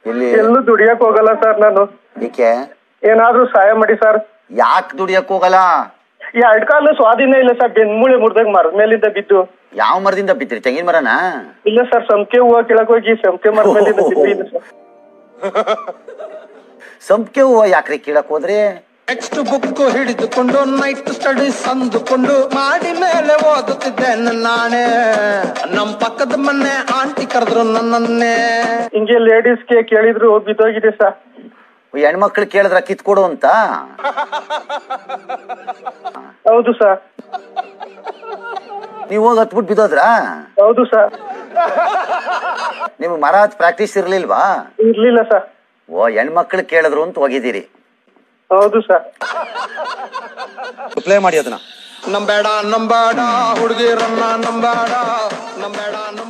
ಎಲ್ಲಿ ಎಲ್ಲೂ ದುಡಿಯಕ್ ಹೋಗಲ್ಲ ಸರ್ ನಾನು ಏಕೆ ಏನಾದ್ರೂ ಸಹಾಯ ಮಾಡಿ ಸರ್ ಯಾಕೆ ದುಡಿಯಕ್ ಹೋಗಲ್ಲ ಈ ಎರಡ್ ಕಾಲು ಸ್ವಾಧೀನ ಇಲ್ಲ ಸರ್ ಬೆನ್ಮೂಳೆ ಮುರಿದಾಗ ಮರದ ಮೇಲಿಂದ ಬಿದ್ದು ಯಾವ ಮರದಿಂದ ಬಿದ್ದಿರಿ ತೆಂಗಿನ ಮರನ ಇಲ್ಲ ಸರ್ ಸಂಪಿಗೆ ಹೂವ ಕೆಳಕ್ ಹೋಗಿ ಸಂಪಿಗೆ ಮರದ ಮೇಲಿಂದ ಬಿದ್ದು ಸರ್ ಸಂಪಿಗೆ ಹೂವ ಯಾಕ್ರಿ ಕೀಳಕ್ ಹೋದ್ರಿ ಟೆಕ್ಸ್ಟ್ ಬುಕ್ ಹಿಡಿದುಕೊಂಡು ನೈಟ್ ಸ್ಟಡೀಸ್ ಅಂದುಕೊಂಡು ಮಾಡಿ ಮೇಲೆ ಓದುತ್ತಿದ್ದೆ ನಾನೇ ನಮ್ ಪಕ್ಕದ ಮನೆ ಆಂಟಿ ಕರೆದ್ರು ನನ್ನನ್ನೇ ಹಿಂಗೆ ಲೇಡೀಸ್ಗೆ ಕೇಳಿದ್ರು ಬಿದ್ದೋಗಿದೆ ಸರ್ ಹೆಣ್ಮಕ್ಳು ಕೇಳಿದ್ರ ಕಿತ್ಕೊಡು ಅಂತ ಹೌದು ಸರ್ ನೀವು ಹೋಗಿ ಹತ್ಬಿಟ್ಟು ಬಿದ್ದೋದ್ರಾ ಹೌದು ಸರ್ ನಿಮ್ಗೆ ಮರ ಹತ್ ಪ್ರಾಕ್ಟೀಸ್ ಇರ್ಲಿಲ್ವಾ ಇರ್ಲಿಲ್ಲ ಸರ್ ಓ ಹೆಣ್ಮಕ್ಳು ಕೇಳಿದ್ರು ಅಂತ ಹೋಗಿದ್ದೀರಿ ಹೌದು ಸರ್ ಪ್ಲೇ ಮಾಡಿ ಅದನ್ನ ನಂಬೇಡ ನಂಬೇಡ ಹುಡುಗಿರನ್ನ ನಂಬೇಡ ನಂಬೇಡ